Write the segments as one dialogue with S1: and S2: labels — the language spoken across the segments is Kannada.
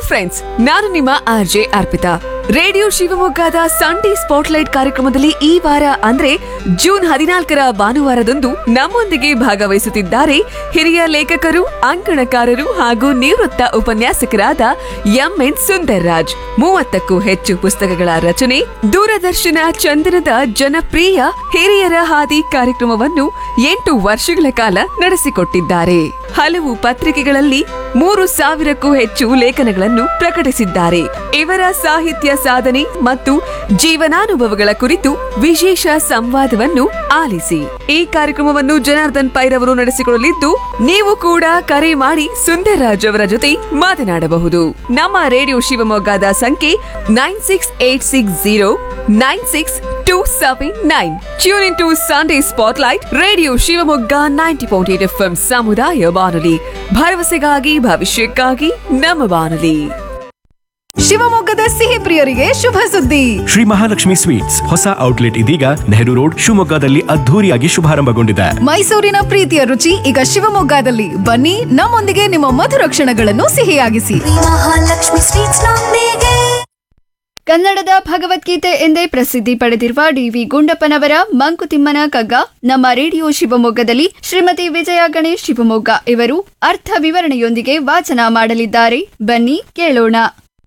S1: ಫ್ರೆಂಡ್ಸ್ ನಾನು ನಿಮ್ಮ ಆರ್ ಜೆ ಅರ್ಪಿತಾ ರೇಡಿಯೋ ಶಿವಮೊಗ್ಗದ ಸಂಡೇ ಸ್ಪಾಟ್ಲೈಟ್ ಕಾರ್ಯಕ್ರಮದಲ್ಲಿ ಈ ವಾರ ಅಂದ್ರೆ ಜೂನ್ ಹದಿನಾಲ್ಕರ ಭಾನುವಾರದಂದು ನಮ್ಮೊಂದಿಗೆ ಭಾಗವಹಿಸುತ್ತಿದ್ದಾರೆ ಹಿರಿಯ ಲೇಖಕರು ಅಂಕಣಕಾರರು ಹಾಗೂ ನಿವೃತ್ತ ಉಪನ್ಯಾಸಕರಾದ ಎಂಎನ್ ಸುಂದರ್ ರಾಜ್ ಮೂವತ್ತಕ್ಕೂ ಹೆಚ್ಚು ಪುಸ್ತಕಗಳ ರಚನೆ ದೂರದರ್ಶನ ಚಂದನದ ಜನಪ್ರಿಯ ಹಿರಿಯರ ಹಾದಿ ಕಾರ್ಯಕ್ರಮವನ್ನು ಎಂಟು ವರ್ಷಗಳ ಕಾಲ ನಡೆಸಿಕೊಟ್ಟಿದ್ದಾರೆ ಹಲವು ಪತ್ರಿಕೆಗಳಲ್ಲಿ ಮೂರು ಸಾವಿರಕ್ಕೂ ಹೆಚ್ಚು ಲೇಖನಗಳನ್ನು ಪ್ರಕಟಿಸಿದ್ದಾರೆ ಇವರ ಸಾಹಿತ್ಯ ಸಾಧನೆ ಮತ್ತು ಜೀವನಾನುಭವಗಳ ಕುರಿತು ವಿಶೇಷ ಸಂವಾದವನ್ನು ಆಲಿಸಿ ಈ ಕಾರ್ಯಕ್ರಮವನ್ನು ಜನಾರ್ದನ್ ಪೈರವರು ನಡೆಸಿಕೊಳ್ಳಲಿದ್ದು ನೀವು ಕೂಡ ಕರೆ ಮಾಡಿ ಸುಂದರ್ರಾಜ್ ಅವರ ಜೊತೆ ಮಾತನಾಡಬಹುದು ನಮ್ಮ ರೇಡಿಯೋ ಶಿವಮೊಗ್ಗದ ಸಂಖ್ಯೆ nine six eight six zero nine six two seven nine tune in to Sunday spotlight radio Shivamogga ninety point eight F ಸಮುದಾಯ ಬಾನುಲಿ ಭರವಸೆಗಾಗಿ ಭವಿಷ್ಯಕ್ಕಾಗಿ ನಮ್ಮ ಬಾನುಲಿ
S2: ಶಿವಮೊಗ್ಗದ ಸಿಹಿ ಪ್ರಿಯರಿಗೆ ಶುಭ ಸುದ್ದಿ
S3: ಶ್ರೀ ಮಹಾಲಕ್ಷ್ಮಿ ಸ್ವೀಟ್ಸ್ ಹೊಸ ಔಟ್ಲೆಟ್ ಇದೀಗ ನೆಹರು ರೋಡ್ ಶಿವಮೊಗ್ಗದಲ್ಲಿ ಅದ್ಧೂರಿಯಾಗಿ ಶುಭಾರಂಭಗೊಂಡಿದೆ
S2: ಮೈಸೂರಿನ ಪ್ರೀತಿಯ ರುಚಿ ಈಗ ಶಿವಮೊಗ್ಗದಲ್ಲಿ ಬನ್ನಿ ನಮ್ಮೊಂದಿಗೆ ನಿಮ್ಮ ಮಧುರ ಕ್ಷಣಗಳನ್ನು ಸಿಹಿಯಾಗಿಸಿ
S4: ಮಹಾಲಕ್ಷ್ಮಿ ಸ್ವೀಟ್ಸ್ ನೊಂದಿಗೆ
S5: ಕನ್ನಡದ ಭಗವದ್ಗೀತೆ ಎಂದೇ ಪ್ರಸಿದ್ಧಿ ಪಡೆದಿರುವ ಡಿವಿ ಗುಂಡಪ್ಪನವರ ಮಂಕುತಿಮ್ಮನ ಕಗ್ಗ ನಮ್ಮ ರೇಡಿಯೋ ಶಿವಮೊಗ್ಗದಲ್ಲಿ ಶ್ರೀಮತಿ ವಿಜಯ ಗಣೇಶ್ ಶಿವಮೊಗ್ಗ ಇವರು ಅರ್ಥ ವಿವರಣೆಯೊಂದಿಗೆ ವಾಚನ ಮಾಡಲಿದ್ದಾರೆ ಬನ್ನಿ ಕೇಳೋಣ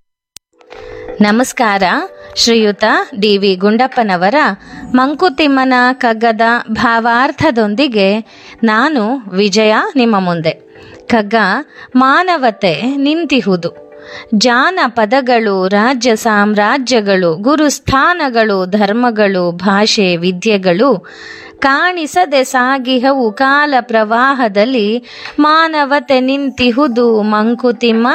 S6: ನಮಸ್ಕಾರ ಶ್ರೀಯುತ ಡಿ ವಿ ಗುಂಡಪ್ಪನವರ ಮಂಕುತಿಮ್ಮನ ಕಗ್ಗದ ಭಾವಾರ್ಥದೊಂದಿಗೆ ನಾನು ವಿಜಯ ನಿಮ್ಮ ಮುಂದೆ ಕಗ್ಗ ಮಾನವತೆ ನಿಂತಿಹುದು ಜಾನಪದಗಳು ರಾಜ್ಯ ಸಾಮ್ರಾಜ್ಯಗಳು ಗುರುಸ್ಥಾನಗಳು ಧರ್ಮಗಳು ಭಾಷೆ ವಿದ್ಯೆಗಳು ಕಾಣಿಸದೆ ಸಾಗಿಹವು ಕಾಲ ಪ್ರವಾಹದಲ್ಲಿ ಮಾನವತೆ ನಿಂತಿಹುದು ಮಂಕುತಿಮ್ಮ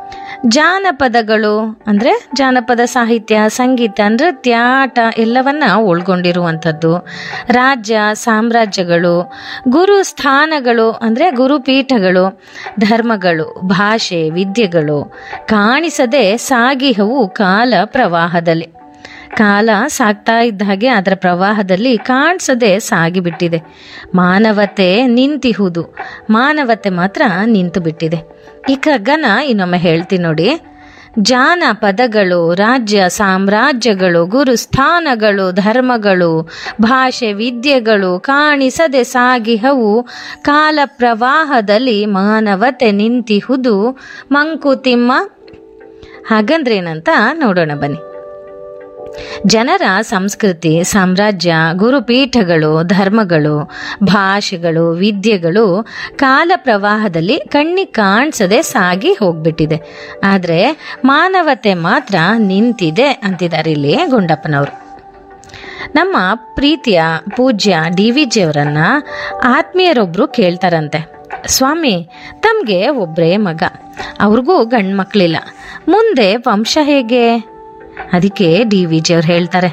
S6: ಜಾನಪದಗಳು ಅಂದರೆ ಜಾನಪದ ಸಾಹಿತ್ಯ ಸಂಗೀತ ನೃತ್ಯ ಆಟ ಎಲ್ಲವನ್ನ ಒಳಗೊಂಡಿರುವಂಥದ್ದು ರಾಜ್ಯ ಸಾಮ್ರಾಜ್ಯಗಳು ಗುರು ಸ್ಥಾನಗಳು ಅಂದರೆ ಗುರುಪೀಠಗಳು ಧರ್ಮಗಳು ಭಾಷೆ ವಿದ್ಯೆಗಳು ಕಾಣಿಸದೆ ಸಾಗಿಹವು ಕಾಲ ಪ್ರವಾಹದಲ್ಲಿ ಕಾಲ ಸಾಗ್ತಾ ಇದ್ದ ಹಾಗೆ ಅದರ ಪ್ರವಾಹದಲ್ಲಿ ಕಾಣಿಸದೆ ಸಾಗಿಬಿಟ್ಟಿದೆ ಮಾನವತೆ ನಿಂತಿಹುದು ಮಾನವತೆ ಮಾತ್ರ ನಿಂತು ಬಿಟ್ಟಿದೆ ಈ ಕಗ್ಗನ ಇನ್ನೊಮ್ಮೆ ಹೇಳ್ತೀನಿ ನೋಡಿ ಜಾನಪದಗಳು ರಾಜ್ಯ ಸಾಮ್ರಾಜ್ಯಗಳು ಗುರುಸ್ಥಾನಗಳು ಧರ್ಮಗಳು ಭಾಷೆ ವಿದ್ಯೆಗಳು ಕಾಣಿಸದೆ ಸಾಗಿಹವು ಕಾಲ ಪ್ರವಾಹದಲ್ಲಿ ಮಾನವತೆ ನಿಂತಿಹುದು ಮಂಕುತಿಮ್ಮ ಹಾಗಂದ್ರೇನಂತ ನೋಡೋಣ ಬನ್ನಿ ಜನರ ಸಂಸ್ಕೃತಿ ಸಾಮ್ರಾಜ್ಯ ಗುರುಪೀಠಗಳು ಧರ್ಮಗಳು ಭಾಷೆಗಳು ವಿದ್ಯೆಗಳು ಕಾಲ ಪ್ರವಾಹದಲ್ಲಿ ಕಣ್ಣಿಗೆ ಕಾಣಿಸದೆ ಸಾಗಿ ಹೋಗ್ಬಿಟ್ಟಿದೆ ಆದರೆ ಮಾನವತೆ ಮಾತ್ರ ನಿಂತಿದೆ ಅಂತಿದ್ದಾರೆ ಇಲ್ಲಿ ಗುಂಡಪ್ಪನವರು ನಮ್ಮ ಪ್ರೀತಿಯ ಪೂಜ್ಯ ಡಿ ವಿ ಜಿಯವರನ್ನ ಆತ್ಮೀಯರೊಬ್ರು ಕೇಳ್ತಾರಂತೆ ಸ್ವಾಮಿ ತಮಗೆ ಒಬ್ಬರೇ ಮಗ ಅವ್ರಿಗೂ ಗಂಡು ಮಕ್ಕಳಿಲ್ಲ ಮುಂದೆ ವಂಶ ಹೇಗೆ ಅದಕ್ಕೆ ಡಿ ವಿ ಜಿಯವ್ರು ಹೇಳ್ತಾರೆ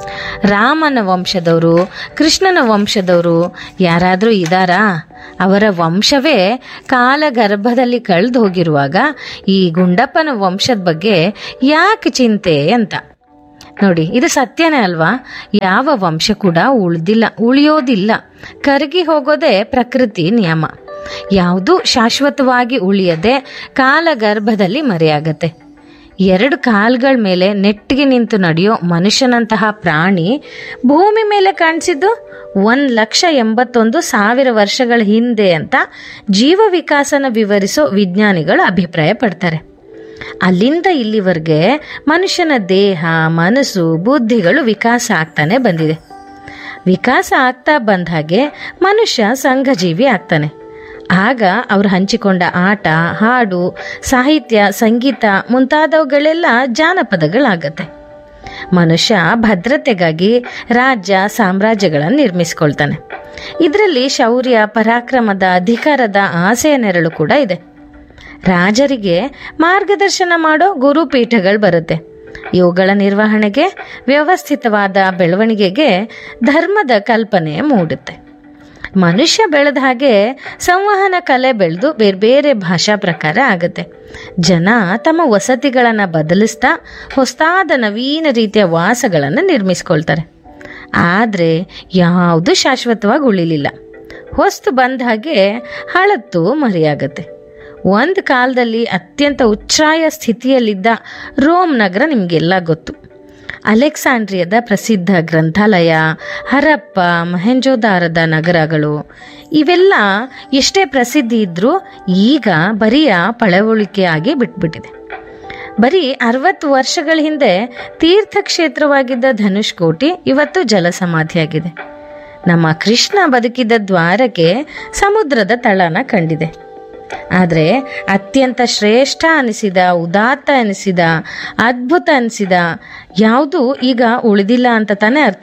S6: ರಾಮನ ವಂಶದವರು ಕೃಷ್ಣನ ವಂಶದವರು ಯಾರಾದರೂ ಇದ್ದಾರಾ ಅವರ ವಂಶವೇ ಕಾಲಗರ್ಭದಲ್ಲಿ ಕಳೆದು ಹೋಗಿರುವಾಗ ಈ ಗುಂಡಪ್ಪನ ವಂಶದ ಬಗ್ಗೆ ಯಾಕೆ ಚಿಂತೆ ಅಂತ ನೋಡಿ ಇದು ಸತ್ಯನೇ ಅಲ್ವಾ ಯಾವ ವಂಶ ಕೂಡ ಉಳ್ದಿಲ್ಲ ಉಳಿಯೋದಿಲ್ಲ ಕರಗಿ ಹೋಗೋದೇ ಪ್ರಕೃತಿ ನಿಯಮ ಯಾವುದು ಶಾಶ್ವತವಾಗಿ ಉಳಿಯದೆ ಕಾಲಗರ್ಭದಲ್ಲಿ ಮರೆಯಾಗತ್ತೆ ಎರಡು ಕಾಲ್ಗಳ ಮೇಲೆ ನೆಟ್ಟಿಗೆ ನಿಂತು ನಡೆಯೋ ಮನುಷ್ಯನಂತಹ ಪ್ರಾಣಿ ಭೂಮಿ ಮೇಲೆ ಕಾಣಿಸಿದ್ದು ಒಂದು ಲಕ್ಷ ಎಂಬತ್ತೊಂದು ಸಾವಿರ ವರ್ಷಗಳ ಹಿಂದೆ ಅಂತ ಜೀವ ವಿಕಾಸನ ವಿವರಿಸೋ ವಿಜ್ಞಾನಿಗಳು ಅಭಿಪ್ರಾಯ ಪಡ್ತಾರೆ ಅಲ್ಲಿಂದ ಇಲ್ಲಿವರೆಗೆ ಮನುಷ್ಯನ ದೇಹ ಮನಸ್ಸು ಬುದ್ಧಿಗಳು ವಿಕಾಸ ಆಗ್ತಾನೆ ಬಂದಿದೆ ವಿಕಾಸ ಆಗ್ತಾ ಬಂದ ಹಾಗೆ ಮನುಷ್ಯ ಸಂಘಜೀವಿ ಆಗ್ತಾನೆ ಆಗ ಅವರು ಹಂಚಿಕೊಂಡ ಆಟ ಹಾಡು ಸಾಹಿತ್ಯ ಸಂಗೀತ ಮುಂತಾದವುಗಳೆಲ್ಲ ಜಾನಪದಗಳಾಗತ್ತೆ ಮನುಷ್ಯ ಭದ್ರತೆಗಾಗಿ ರಾಜ್ಯ ಸಾಮ್ರಾಜ್ಯಗಳನ್ನು ನಿರ್ಮಿಸ್ಕೊಳ್ತಾನೆ ಇದರಲ್ಲಿ ಶೌರ್ಯ ಪರಾಕ್ರಮದ ಅಧಿಕಾರದ ಆಸೆಯ ನೆರಳು ಕೂಡ ಇದೆ ರಾಜರಿಗೆ ಮಾರ್ಗದರ್ಶನ ಮಾಡೋ ಗುರುಪೀಠಗಳು ಬರುತ್ತೆ ಇವುಗಳ ನಿರ್ವಹಣೆಗೆ ವ್ಯವಸ್ಥಿತವಾದ ಬೆಳವಣಿಗೆಗೆ ಧರ್ಮದ ಕಲ್ಪನೆ ಮೂಡುತ್ತೆ ಮನುಷ್ಯ ಬೆಳೆದ ಹಾಗೆ ಸಂವಹನ ಕಲೆ ಬೆಳೆದು ಬೇರೆ ಬೇರೆ ಭಾಷಾ ಪ್ರಕಾರ ಆಗುತ್ತೆ ಜನ ತಮ್ಮ ವಸತಿಗಳನ್ನು ಬದಲಿಸ್ತಾ ಹೊಸದಾದ ನವೀನ ರೀತಿಯ ವಾಸಗಳನ್ನು ನಿರ್ಮಿಸ್ಕೊಳ್ತಾರೆ ಆದರೆ ಯಾವುದು ಶಾಶ್ವತವಾಗಿ ಉಳಿಲಿಲ್ಲ ಹೊಸ್ತು ಬಂದ ಹಾಗೆ ಹಳತ್ತು ಮರೆಯಾಗತ್ತೆ ಒಂದು ಕಾಲದಲ್ಲಿ ಅತ್ಯಂತ ಉಚ್ಛ್ರಾಯ ಸ್ಥಿತಿಯಲ್ಲಿದ್ದ ರೋಮ್ ನಗರ ನಿಮಗೆಲ್ಲ ಗೊತ್ತು ಅಲೆಕ್ಸಾಂಡ್ರಿಯದ ಪ್ರಸಿದ್ಧ ಗ್ರಂಥಾಲಯ ಹರಪ್ಪ ಮಹೆಂಜೋದಾರದ ನಗರಗಳು ಇವೆಲ್ಲ ಎಷ್ಟೇ ಪ್ರಸಿದ್ಧಿ ಇದ್ರೂ ಈಗ ಬರಿಯ ಪಳವಳಿಕೆಯಾಗಿ ಬಿಟ್ಬಿಟ್ಟಿದೆ ಬರೀ ಅರವತ್ತು ವರ್ಷಗಳ ಹಿಂದೆ ತೀರ್ಥಕ್ಷೇತ್ರವಾಗಿದ್ದ ಧನುಷ್ಕೋಟಿ ಇವತ್ತು ಜಲಸಮಾಧಿಯಾಗಿದೆ ನಮ್ಮ ಕೃಷ್ಣ ಬದುಕಿದ ದ್ವಾರಕ್ಕೆ ಸಮುದ್ರದ ತಳನ ಕಂಡಿದೆ ಆದರೆ ಅತ್ಯಂತ ಶ್ರೇಷ್ಠ ಅನಿಸಿದ ಉದಾತ್ತ ಅನಿಸಿದ ಅದ್ಭುತ ಅನಿಸಿದ ಯಾವುದೂ ಈಗ ಉಳಿದಿಲ್ಲ ಅಂತ ತಾನೇ ಅರ್ಥ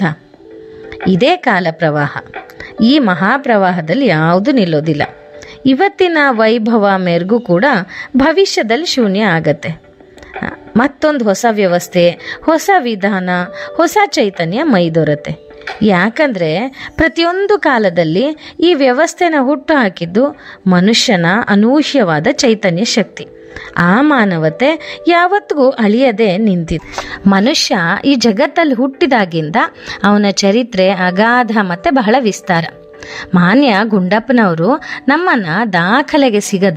S6: ಇದೇ ಕಾಲ ಪ್ರವಾಹ ಈ ಮಹಾಪ್ರವಾಹದಲ್ಲಿ ಯಾವುದು ನಿಲ್ಲೋದಿಲ್ಲ ಇವತ್ತಿನ ವೈಭವ ಮೆರುಗು ಕೂಡ ಭವಿಷ್ಯದಲ್ಲಿ ಶೂನ್ಯ ಆಗತ್ತೆ ಮತ್ತೊಂದು ಹೊಸ ವ್ಯವಸ್ಥೆ ಹೊಸ ವಿಧಾನ ಹೊಸ ಚೈತನ್ಯ ಮೈದೊರತ್ತೆ ಯಾಕಂದ್ರೆ ಪ್ರತಿಯೊಂದು ಕಾಲದಲ್ಲಿ ಈ ವ್ಯವಸ್ಥೆನ ಹುಟ್ಟು ಹಾಕಿದ್ದು ಮನುಷ್ಯನ ಅನೂಹ್ಯವಾದ ಚೈತನ್ಯ ಶಕ್ತಿ ಆ ಮಾನವತೆ ಯಾವತ್ತಿಗೂ ಅಳಿಯದೆ ನಿಂತಿದೆ ಮನುಷ್ಯ ಈ ಜಗತ್ತಲ್ಲಿ ಹುಟ್ಟಿದಾಗಿಂದ ಅವನ ಚರಿತ್ರೆ ಅಗಾಧ ಮತ್ತೆ ಬಹಳ ವಿಸ್ತಾರ ಮಾನ್ಯ ಗುಂಡಪ್ಪನವರು ನಮ್ಮನ್ನ ದಾಖಲೆಗೆ ಸಿಗದ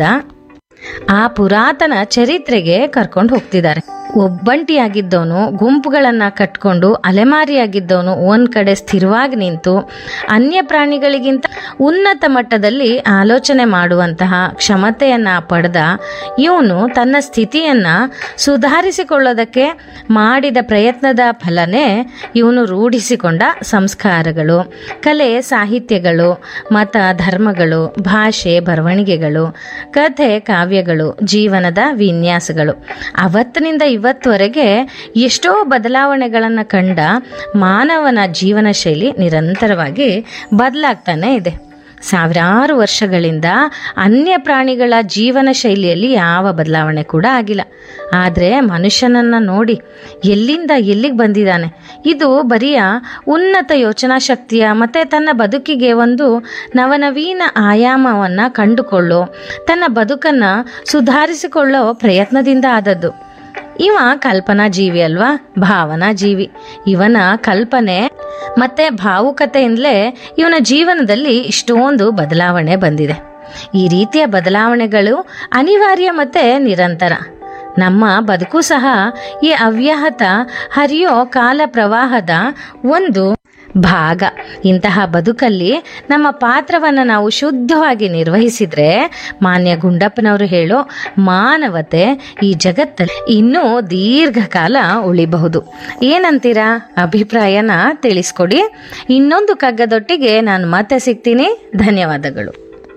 S6: ಆ ಪುರಾತನ ಚರಿತ್ರೆಗೆ ಕರ್ಕೊಂಡು ಹೋಗ್ತಿದ್ದಾರೆ ಒಬ್ಬಂಟಿಯಾಗಿದ್ದವನು ಗುಂಪುಗಳನ್ನ ಕಟ್ಕೊಂಡು ಅಲೆಮಾರಿಯಾಗಿದ್ದವನು ಒಂದ್ ಕಡೆ ಸ್ಥಿರವಾಗಿ ನಿಂತು ಅನ್ಯ ಪ್ರಾಣಿಗಳಿಗಿಂತ ಉನ್ನತ ಮಟ್ಟದಲ್ಲಿ ಆಲೋಚನೆ ಮಾಡುವಂತಹ ಕ್ಷಮತೆಯನ್ನ ಪಡೆದ ಇವನು ತನ್ನ ಸ್ಥಿತಿಯನ್ನ ಸುಧಾರಿಸಿಕೊಳ್ಳೋದಕ್ಕೆ ಮಾಡಿದ ಪ್ರಯತ್ನದ ಫಲನೇ ಇವನು ರೂಢಿಸಿಕೊಂಡ ಸಂಸ್ಕಾರಗಳು ಕಲೆ ಸಾಹಿತ್ಯಗಳು ಮತ ಧರ್ಮಗಳು ಭಾಷೆ ಬರವಣಿಗೆಗಳು ಕಥೆ ಕಾವ್ಯಗಳು ಜೀವನದ ವಿನ್ಯಾಸಗಳು ಅವತ್ತಿನಿಂದ ಇವತ್ತುವರೆಗೆ ಎಷ್ಟೋ ಬದಲಾವಣೆಗಳನ್ನು ಕಂಡ ಮಾನವನ ಜೀವನ ಶೈಲಿ ನಿರಂತರವಾಗಿ ಬದಲಾಗ್ತಾನೆ ಇದೆ ಸಾವಿರಾರು ವರ್ಷಗಳಿಂದ ಅನ್ಯ ಪ್ರಾಣಿಗಳ ಜೀವನ ಶೈಲಿಯಲ್ಲಿ ಯಾವ ಬದಲಾವಣೆ ಕೂಡ ಆಗಿಲ್ಲ ಆದರೆ ಮನುಷ್ಯನನ್ನ ನೋಡಿ ಎಲ್ಲಿಂದ ಎಲ್ಲಿಗೆ ಬಂದಿದ್ದಾನೆ ಇದು ಬರಿಯ ಉನ್ನತ ಯೋಚನಾ ಶಕ್ತಿಯ ಮತ್ತೆ ತನ್ನ ಬದುಕಿಗೆ ಒಂದು ನವನವೀನ ಆಯಾಮವನ್ನ ಕಂಡುಕೊಳ್ಳೋ ತನ್ನ ಬದುಕನ್ನ ಸುಧಾರಿಸಿಕೊಳ್ಳೋ ಪ್ರಯತ್ನದಿಂದ ಆದದ್ದು ಇವ ಕಲ್ಪನಾ ಜೀವಿ ಅಲ್ವಾ ಭಾವನಾ ಜೀವಿ ಇವನ ಕಲ್ಪನೆ ಮತ್ತೆ ಭಾವುಕತೆಯಿಂದಲೇ ಇವನ ಜೀವನದಲ್ಲಿ ಇಷ್ಟೊಂದು ಬದಲಾವಣೆ ಬಂದಿದೆ ಈ ರೀತಿಯ ಬದಲಾವಣೆಗಳು ಅನಿವಾರ್ಯ ಮತ್ತೆ ನಿರಂತರ ನಮ್ಮ ಬದುಕು ಸಹ ಈ ಅವ್ಯಾಹತ ಹರಿಯೋ ಕಾಲ ಪ್ರವಾಹದ ಒಂದು ಭಾಗ ಇಂತಹ ಬದುಕಲ್ಲಿ ನಮ್ಮ ಪಾತ್ರವನ್ನು ನಾವು ಶುದ್ಧವಾಗಿ ನಿರ್ವಹಿಸಿದ್ರೆ ಮಾನ್ಯ ಗುಂಡಪ್ಪನವರು ಹೇಳೋ ಮಾನವತೆ ಈ ಜಗತ್ತಲ್ಲಿ ಇನ್ನೂ ದೀರ್ಘಕಾಲ ಉಳಿಬಹುದು ಏನಂತೀರಾ ಅಭಿಪ್ರಾಯನ ತಿಳಿಸ್ಕೊಡಿ ಇನ್ನೊಂದು ಕಗ್ಗದೊಟ್ಟಿಗೆ ನಾನು ಮತ್ತೆ ಸಿಗ್ತೀನಿ ಧನ್ಯವಾದಗಳು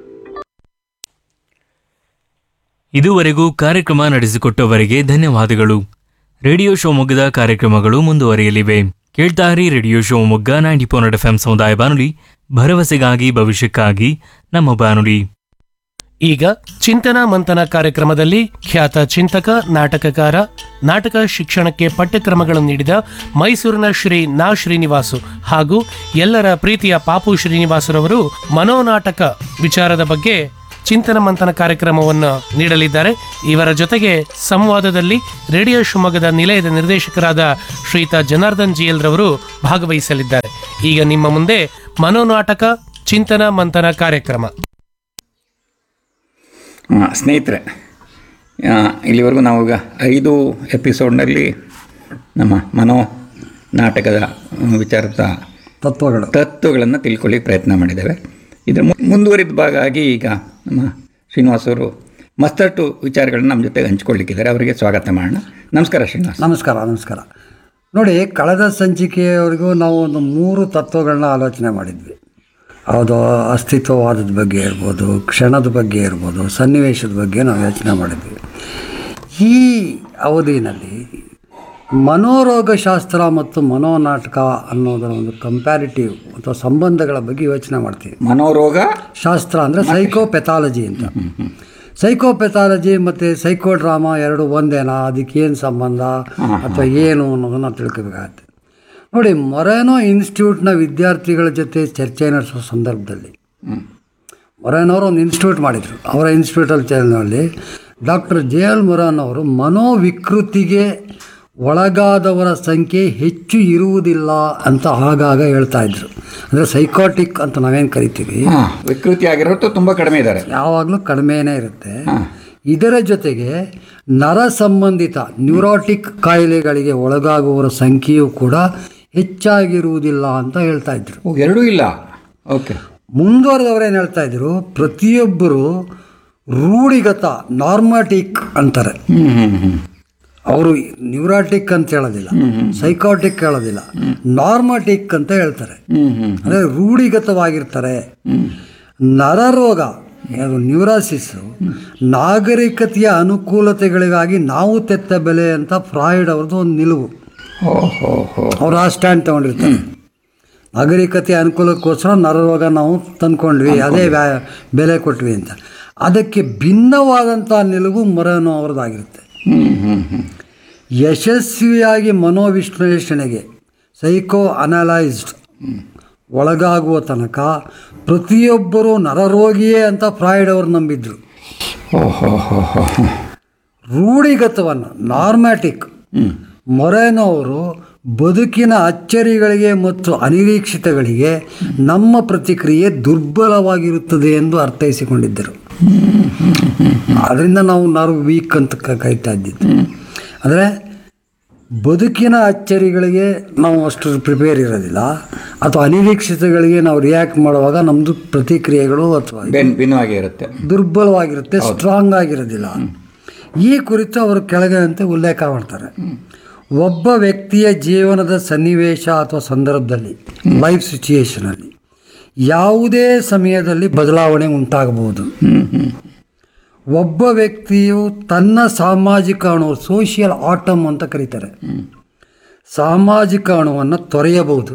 S7: ಇದುವರೆಗೂ ಕಾರ್ಯಕ್ರಮ ನಡೆಸಿಕೊಟ್ಟವರಿಗೆ ಧನ್ಯವಾದಗಳು ರೇಡಿಯೋ ಶಿವಮೊಗ್ಗದ ಕಾರ್ಯಕ್ರಮಗಳು ಮುಂದುವರಿಯಲಿವೆ ಕೇಳ್ತಾರಿ radio Shivamogga ninety point F M ಸಮುದಾಯ ಬಾನುಲಿ ಭರವಸೆಗಾಗಿ ಭವಿಷ್ಯಕ್ಕಾಗಿ ನಮ್ಮ ಬಾನುಲಿ
S8: ಈಗ ಚಿಂತನ ಮಂಥನ ಕಾರ್ಯಕ್ರಮದಲ್ಲಿ ಖ್ಯಾತ ಚಿಂತಕ ನಾಟಕಕಾರ ನಾಟಕ ಶಿಕ್ಷಣಕ್ಕೆ ಪಠ್ಯಕ್ರಮಗಳನ್ನು ನೀಡಿದ ಮೈಸೂರಿನ ಶ್ರೀ ನಾ ಶ್ರೀನಿವಾಸು ಹಾಗೂ ಎಲ್ಲರ ಪ್ರೀತಿಯ ಪಾಪು ಶ್ರೀನಿವಾಸರವರು ಮನೋನಾಟಕ ವಿಚಾರದ ಬಗ್ಗೆ ಚಿಂತನ ಮಂಥನ ಕಾರ್ಯಕ್ರಮವನ್ನು ನೀಡಲಿದ್ದಾರೆ ಇವರ ಜೊತೆಗೆ ಸಂವಾದದಲ್ಲಿ ರೇಡಿಯೋ ಶಿವಮೊಗ್ಗದ ನಿಲಯದ ನಿರ್ದೇಶಕರಾದ ಶ್ರೀಯುತ ಜನಾರ್ದನ್ ಜಿಎಲ್ ರವರು ಭಾಗವಹಿಸಲಿದ್ದಾರೆ ಈಗ ನಿಮ್ಮ ಮುಂದೆ ಮನೋನಾಟಕ ಚಿಂತನ ಮಂಥನ ಕಾರ್ಯಕ್ರಮ
S9: ಆ, ಸ್ನೇಹಿತರೆ ಆ, ಇಲ್ಲಿವರೆಗೂ ನಾವೀಗ ಐದು ಎಪಿಸೋಡ್ನಲ್ಲಿ ನಮ್ಮ ಮನೋ ನಾಟಕದ ಆ, ವಿಚಾರದ
S10: ತತ್ವಗಳು
S9: ತತ್ವಗಳನ್ನು ತಿಳ್ಕೊಳ್ಳಿಕ್ಕೆ ಪ್ರಯತ್ನ ಮಾಡಿದ್ದೇವೆ ಇದರ ಮು- ಮುಂದುವರಿದ ಭಾಗ ಆಗಿ ಈಗ ನಮ್ಮ ಶ್ರೀನಿವಾಸ್ ಅವರು ಮತ್ತಷ್ಟು ವಿಚಾರಗಳನ್ನ ನಮ್ಮ ಜೊತೆಗೆ ಹಂಚ್ಕೊಳ್ಳಿಕ್ಕಿದ್ದಾರೆ ಅವರಿಗೆ ಸ್ವಾಗತ ಮಾಡೋಣ ನಮಸ್ಕಾರ ಶ್ರೀನಿವಾಸ್
S10: ನಮಸ್ಕಾರ ನಮಸ್ಕಾರ ನೋಡಿ ಕಳೆದ ಸಂಚಿಕೆಯವರೆಗೂ ನಾವು ಒಂದು ಮೂರು ತತ್ವಗಳನ್ನ ಆಲೋಚನೆ ಮಾಡಿದ್ವಿ ಅದು ಅಸ್ತಿತ್ವವಾದದ ಬಗ್ಗೆ ಇರ್ಬೋದು ಕ್ಷಣದ ಬಗ್ಗೆ ಇರ್ಬೋದು ಸನ್ನಿವೇಶದ ಬಗ್ಗೆ ನಾವು ಯೋಚನೆ ಮಾಡಿದ್ವಿ ಈ ಅವಧಿನಲ್ಲಿ ಮನೋರೋಗಶಾಸ್ತ್ರ ಮತ್ತು ಮನೋನಾಟಕ ಅನ್ನೋದರ ಒಂದು ಕಂಪ್ಯಾರಿಟಿವ್ ಅಥವಾ ಸಂಬಂಧಗಳ ಬಗ್ಗೆ ಯೋಚನೆ ಮಾಡ್ತೀವಿ
S9: ಮನೋರೋಗ
S10: ಶಾಸ್ತ್ರ ಅಂದರೆ ಸೈಕೋಪೆಥಾಲಜಿ ಅಂತ ಸೈಕೋಪೆಥಾಲಜಿ ಮತ್ತು ಸೈಕೋ ಡ್ರಾಮಾ ಎರಡು ಒಂದೇನಾ ಅದಕ್ಕೇನು ಸಂಬಂಧ ಅಥವಾ ಏನು ಅನ್ನೋದನ್ನು ತಿಳ್ಕೊಬೇಕಾಗತ್ತೆ ನೋಡಿ ಮೊರೇನೋ ಇನ್ಸ್ಟಿಟ್ಯೂಟ್ನ ವಿದ್ಯಾರ್ಥಿಗಳ ಜೊತೆ ಚರ್ಚೆ ನಡೆಸೋ ಸಂದರ್ಭದಲ್ಲಿ ಮೊರೇನವರು ಒಂದು ಇನ್ಸ್ಟಿಟ್ಯೂಟ್ ಮಾಡಿದರು ಅವರ ಇನ್ಸ್ಟಿಟ್ಯೂಟಲ್ಲಿ ಚಾನಲ್ನಲ್ಲಿ ಡಾಕ್ಟರ್ ಜೆ ಎಲ್ ಮೊರಾನ್ ಅವರು ಮನೋವಿಕೃತಿಗೆ ಒಳಗಾದವರ ಸಂಖ್ಯೆ ಹೆಚ್ಚು ಇರುವುದಿಲ್ಲ ಅಂತ ಆಗಾಗ ಹೇಳ್ತಾ ಇದ್ರು ಅಂದರೆ ಸೈಕೋಟಿಕ್ ಅಂತ ನಾವೇನು ಕರಿತೀವಿ
S9: ಹಾಂ ವಿಕೃತಿ ಆಗಿರೋದು ತುಂಬ ಕಡಿಮೆ ಇದ್ದಾರೆ
S10: ಯಾವಾಗಲೂ ಕಡಿಮೆನೇ ಇರುತ್ತೆ ಇದರ ಜೊತೆಗೆ ನರ ಸಂಬಂಧಿತ ನ್ಯೂರಾಟಿಕ್ ಕಾಯಿಲೆಗಳಿಗೆ ಒಳಗಾಗುವವರ ಸಂಖ್ಯೆಯೂ ಕೂಡ ಹೆಚ್ಚಾಗಿರುವುದಿಲ್ಲ ಅಂತ ಹೇಳ್ತಾ ಇದ್ರು
S9: ಓ ಎರಡೂ ಇಲ್ಲ ಓಕೆ
S10: ಮುಂದುವರೆದವರು ಏನು ಹೇಳ್ತಾ ಇದ್ರು ಪ್ರತಿಯೊಬ್ಬರು ರೂಢಿಗತ ನಾರ್ಮಾಟಿಕ್ ಅಂತಾರೆ
S9: ಹ್ಞೂ ಹ್ಞೂ ಹ್ಞೂ
S10: ಅವರು ನ್ಯೂರಾಟಿಕ್ ಅಂತ ಹೇಳೋದಿಲ್ಲ ಸೈಕಾಟಿಕ್ ಹೇಳೋದಿಲ್ಲ ನಾರ್ಮಾಟಿಕ್ ಅಂತ ಹೇಳ್ತಾರೆ
S9: ಹ್ಞೂ ಹ್ಞೂ
S10: ಅಂದರೆ ರೂಢಿಗತವಾಗಿರ್ತಾರೆ ನರರೋಗ ಅದು ನ್ಯೂರಾಸಿಸ್ಸು ನಾಗರಿಕತೆಯ ಅನುಕೂಲತೆಗಳಿಗಾಗಿ ನಾವು ತೆತ್ತ ಬೆಲೆ ಅಂತ ಫ್ರಾಯ್ಡ್ ಅವ್ರದ್ದು ಒಂದು ನಿಲುವು
S9: ಹೋ ಹೋ ಹೋ
S10: ಅವ್ರು ಆ ಸ್ಟ್ಯಾಂಡ್ ತಗೊಂಡಿರ್ತಾರೆ ನಾಗರಿಕತೆಯ ಅನುಕೂಲಕ್ಕೋಸ್ಕರ ನರರೋಗ ನಾವು ತಂದ್ಕೊಂಡ್ವಿ ಅದೇ ವ್ಯಾ ಬೆಲೆ ಕೊಟ್ವಿ ಅಂತ ಅದಕ್ಕೆ ಭಿನ್ನವಾದಂಥ ನಿಲುವು ಮೊರನೋ ಅವ್ರದ್ದಾಗಿರುತ್ತೆ
S9: ಹ್ಞೂ ಹ್ಞೂ ಹ್ಞೂ
S10: ಯಶಸ್ವಿಯಾಗಿ ಮನೋವಿಶ್ಲೇಷಣೆಗೆ ಸೈಕೋ ಅನಲೈಸ್ಡ್ ಒಳಗಾಗುವ ತನಕ ಪ್ರತಿಯೊಬ್ಬರೂ ನರರೋಗಿಯೇ ಅಂತ ಫ್ರಾಯ್ಡ್ ಅವರು ನಂಬಿದ್ರು
S9: ಹೋ ಹೋ ಹೋ ಹೋ ಹೋ
S10: ರೂಢಿಗತವನ್ನು ನಾರ್ಮ್ಯಾಟಿಕ್ ಮೊರೇನೋ ಅವರು ಬದುಕಿನ ಅಚ್ಚರಿಗಳಿಗೆ ಮತ್ತು ಅನಿರೀಕ್ಷಿತಗಳಿಗೆ ನಮ್ಮ ಪ್ರತಿಕ್ರಿಯೆ ದುರ್ಬಲವಾಗಿರುತ್ತದೆ ಎಂದು ಅರ್ಥೈಸಿಕೊಂಡಿದ್ದರು ಅದರಿಂದ ನಾವು ನಾವು ವೀಕ್ ಅಂತ ಕ- ಕರಿತಾ ಇದ್ದಿದ್ದು ಅಂದರೆ ಬದುಕಿನ ಅಚ್ಚರಿಗಳಿಗೆ ನಾವು ಅಷ್ಟು ಪ್ರಿಪೇರ್ ಇರೋದಿಲ್ಲ ಅಥವಾ ಅನಿರೀಕ್ಷಿತಗಳಿಗೆ ನಾವು ರಿಯಾಕ್ಟ್ ಮಾಡುವಾಗ ನಮ್ಮದು ಪ್ರತಿಕ್ರಿಯೆಗಳು ಅಥವಾ
S9: ಬೆನ್ ಭಿನ್ನವಾಗಿ ಇರುತ್ತೆ
S10: ದುರ್ಬಲವಾಗಿರುತ್ತೆ ಸ್ಟ್ರಾಂಗ್ ಆಗಿರೋದಿಲ್ಲ ಈ ಕುರಿತು ಅವರು ಕೆಳಗಿನಂತೆ ಉಲ್ಲೇಖ ಮಾಡ್ತಾರೆ ಒಬ್ಬ ವ್ಯಕ್ತಿಯ ಜೀವನದ ಸನ್ನಿವೇಶ ಅಥವಾ ಸಂದರ್ಭದಲ್ಲಿ ಲೈಫ್ ಸಿಚುಯೇಷನಲ್ಲಿ ಯಾವುದೇ ಸಮಯದಲ್ಲಿ ಬದಲಾವಣೆ ಉಂಟಾಗಬಹುದು ಒಬ್ಬ ವ್ಯಕ್ತಿಯು ತನ್ನ ಸಾಮಾಜಿಕ ಅಣು ಸೋಷಿಯಲ್ ಆಟಮ್ ಅಂತ ಕರೀತಾರೆ ಸಾಮಾಜಿಕ ಅಣುವನ್ನು ತೊರೆಯಬಹುದು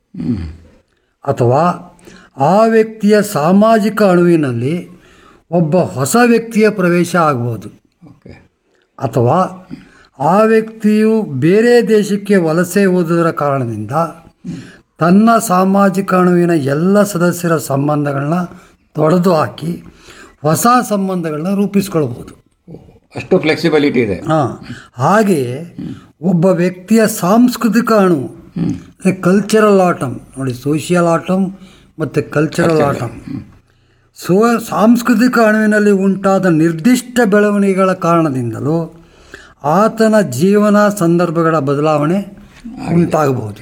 S10: ಅಥವಾ ಆ ವ್ಯಕ್ತಿಯ ಸಾಮಾಜಿಕ ಅಣುವಿನಲ್ಲಿ ಒಬ್ಬ ಹೊಸ ವ್ಯಕ್ತಿಯ ಪ್ರವೇಶ ಆಗಬಹುದು
S9: ಓಕೆ
S10: ಅಥವಾ ಆ ವ್ಯಕ್ತಿಯು ಬೇರೆ ದೇಶಕ್ಕೆ ವಲಸೆ ಹೋದುದರ ಕಾರಣದಿಂದ ತನ್ನ ಸಾಮಾಜಿಕ ಅಣುವಿನ ಎಲ್ಲ ಸದಸ್ಯರ ಸಂಬಂಧಗಳನ್ನ ತೊಡೆದು ಹಾಕಿ ಹೊಸ ಸಂಬಂಧಗಳನ್ನ ರೂಪಿಸ್ಕೊಳ್ಬೋದು
S9: ಅಷ್ಟು ಫ್ಲೆಕ್ಸಿಬಿಲಿಟಿ ಇದೆ
S10: ಹಾಂ ಹಾಗೆಯೇ ಒಬ್ಬ ವ್ಯಕ್ತಿಯ ಸಾಂಸ್ಕೃತಿಕ ಅಣು ಕಲ್ಚರಲ್ ಆಟಮ್ ನೋಡಿ ಸೋಷಿಯಲ್ ಆಟಮ್ ಮತ್ತು ಕಲ್ಚರಲ್ ಆಟಮ್ ಸೋ ಸಾಂಸ್ಕೃತಿಕ ಅಣುವಿನಲ್ಲಿ ಉಂಟಾದ ನಿರ್ದಿಷ್ಟ ಬೆಳವಣಿಗೆಗಳ ಕಾರಣದಿಂದಲೂ ಆತನ ಜೀವನ ಸಂದರ್ಭಗಳ ಬದಲಾವಣೆ ಉಂಟಾಗಬಹುದು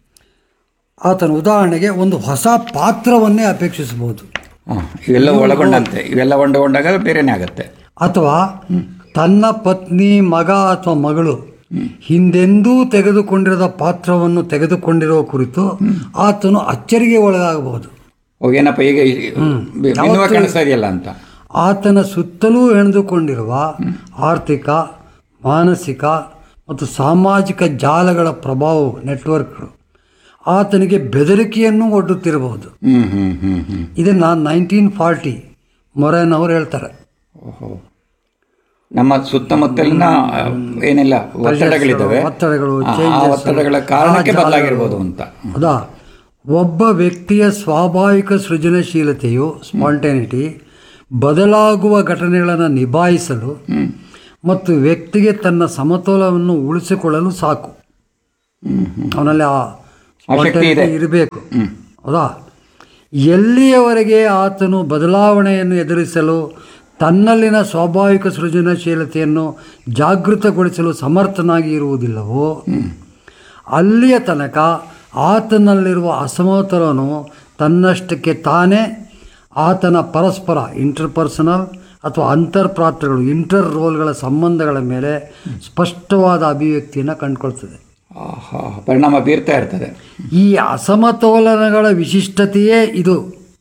S10: ಆತನ ಉದಾಹರಣೆಗೆ ಒಂದು ಹೊಸ ಪಾತ್ರವನ್ನೇ ಅಪೇಕ್ಷಿಸಬಹುದು
S9: ಹಾಂ ಇವೆಲ್ಲ ಒಳಗೊಂಡಂತೆ ಇವೆಲ್ಲ ಒಳಗೊಂಡಾಗ ಬೇರೆನೇ ಆಗುತ್ತೆ
S10: ಅಥವಾ ತನ್ನ ಪತ್ನಿ ಮಗ ಅಥವಾ ಮಗಳು ಹಿಂದೆಂದೂ ತೆಗೆದುಕೊಂಡಿರದ ಪಾತ್ರವನ್ನು ತೆಗೆದುಕೊಂಡಿರುವ ಕುರಿತು ಆತನು ಅಚ್ಚರಿಗೆ ಒಳಗಾಗಬಹುದು
S9: ಓ ಏನಪ್ಪ ಈಗ ಈ- ಭಿನ್ನವಾಗಿ ಕಾಣಿಸ್ತಾ ಇದೆಯಲ್ಲ ಅಂತ
S10: ಆತನ ಸುತ್ತಲೂ ಹೆಣೆದುಕೊಂಡಿರುವ ಆರ್ಥಿಕ ಮಾನಸಿಕ ಮತ್ತು ಸಾಮಾಜಿಕ ಜಾಲಗಳ ಪ್ರಭಾವವು ನೆಟ್ವರ್ಕ್ಗಳು ಆತನಿಗೆ ಬೆದರಿಕೆಯನ್ನು ಒಡ್ಡುತ್ತಿರಬಹುದು
S9: ಹ್ಞೂ ಹ್ಞೂ ಹ್ಞೂ ಹ್ಞೂ
S10: ಇದನ್ನು ನೈನ್ಟೀನ್ ಫಾರ್ಟಿ ಮೊರೇನವರು ಹೇಳ್ತಾರೆ
S9: ಓಹೋ ನಮ್ಮ ಸುತ್ತಮುತ್ತಲಿನ ಆ, ಏನೆಲ್ಲ ಒತ್ತಡಗಳಿದ್ದಾವೆ
S10: ಒತ್ತಡಗಳು,
S9: ಆ- ಆ
S10: changes,
S9: ಒತ್ತಡಗಳ ಕಾರಣಕ್ಕೆ
S10: ಆ ಜಾಲಗಳು.
S9: ಬದಲಾಗಿರ್ಬೋದು ಅಂತ
S10: ಹೌದಾ ಒಬ್ಬ ವ್ಯಕ್ತಿಯ ಸ್ವಾಭಾವಿಕ ಸೃಜನಶೀಲತೆಯು ಸ್ಪಾಂಟೇನಿಟಿ ಬದಲಾಗುವ ಘಟನೆಗಳನ್ನು ನಿಭಾಯಿಸಲು ಮತ್ತು ವ್ಯಕ್ತಿಗೆ ತನ್ನ ಸಮತೋಲನವನ್ನು ಉಳಿಸಿಕೊಳ್ಳಲು ಸಾಕು ಅವನಲ್ಲಿ ಆ
S9: ಶಕ್ತಿ ಇದೆ.
S10: ಇರಬೇಕು ಹೌದಾ ಎಲ್ಲಿಯವರೆಗೆ ಆತನು ಬದಲಾವಣೆಯನ್ನು ಎದುರಿಸಲು ತನ್ನಲ್ಲಿನ ಸ್ವಾಭಾವಿಕ ಸೃಜನಶೀಲತೆಯನ್ನು ಜಾಗೃತಗೊಳಿಸಲು ಸಮರ್ಥನಾಗಿ ಇರುವುದಿಲ್ಲವೋ ಅಲ್ಲಿಯ ತನಕ ಆತನಲ್ಲಿರುವ ಅಸಮತೋಲನವು ತನ್ನಷ್ಟಕ್ಕೆ ತಾನೇ ಆತನ ಪರಸ್ಪರ ಇಂಟರ್ಪರ್ಸನಲ್ ಅಥವಾ ಅಂತರ್ಪಾತ್ರಗಳು ಇಂಟರ್ ರೋಲ್ಗಳ ಸಂಬಂಧಗಳ ಮೇಲೆ ಸ್ಪಷ್ಟವಾದ ಅಭಿವ್ಯಕ್ತಿಯನ್ನು ಕಂಡುಕೊಳ್ತದೆ
S9: ಆಹಾ, ಪರಿಣಾಮ ಬೀರ್ತಾ ಇರ್ತದೆ
S10: ಈ ಅಸಮತೋಲನಗಳ ವಿಶಿಷ್ಟತೆಯೇ ಇದು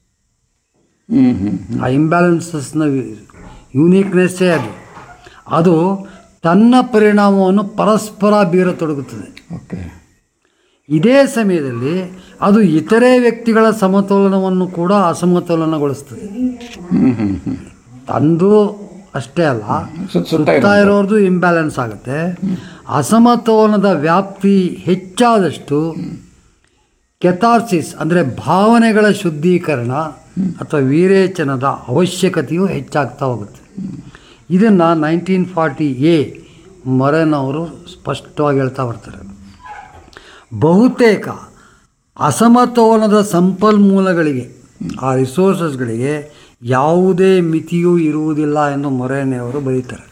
S9: ಹ್ಞೂ ಹ್ಞೂ
S10: ಆ ಇಂಬ್ಯಾಲೆನ್ಸಸ್ನ ಯೂನಿಕ್ನೆಸ್ಸೇ ಅದು ಅದು ತನ್ನ ಪರಿಣಾಮವನ್ನು ಪರಸ್ಪರ ಬೀರತೊಡಗುತ್ತದೆ
S9: ಓಕೆ
S10: ಇದೇ ಸಮಯದಲ್ಲಿ ಅದು ಇತರೆ ವ್ಯಕ್ತಿಗಳ ಸಮತೋಲನವನ್ನು ಕೂಡ ಅಸಮತೋಲನಗೊಳಿಸ್ತದೆ
S9: ಹ್ಞೂ ಹ್ಞೂ ಹ್ಞೂ
S10: ತಂದು ಅಷ್ಟೇ ಅಲ್ಲ
S9: ಸುತ್ತ ಸುತ್ತ
S10: ಸುತ್ತ
S9: ಇರೋದು.
S10: ಇರೋರ್ದು ಇಂಬ್ಯಾಲೆನ್ಸ್ ಆಗುತ್ತೆ ಅಸಮತೋಲನದ ವ್ಯಾಪ್ತಿ ಹೆಚ್ಚಾದಷ್ಟು ಕೆಥಾರ್ಸಿಸ್ ಅಂದರೆ ಭಾವನೆಗಳ ಶುದ್ಧೀಕರಣ ಅಥವಾ ವಿರೇಚನದ ಅವಶ್ಯಕತೆಯು ಹೆಚ್ಚಾಗ್ತಾ ಹೋಗುತ್ತೆ ಇದನ್ನು ನೈನ್ಟೀನ್ ಫಾರ್ಟಿ ಎ ಮೊರೆನ್ ಅವರು ಸ್ಪಷ್ಟವಾಗಿ ಹೇಳ್ತಾ ಬರ್ತಾರೆ ಬಹುತೇಕ ಅಸಮತೋಲನದ ಸಂಪನ್ಮೂಲಗಳಿಗೆ ಆ ರಿಸೋರ್ಸಸ್ಗಳಿಗೆ ಯಾವುದೇ ಮಿತಿಯೂ ಇರುವುದಿಲ್ಲ ಎಂದು ಮೊರೇನೆಯವರು ಬರೀತಾರೆ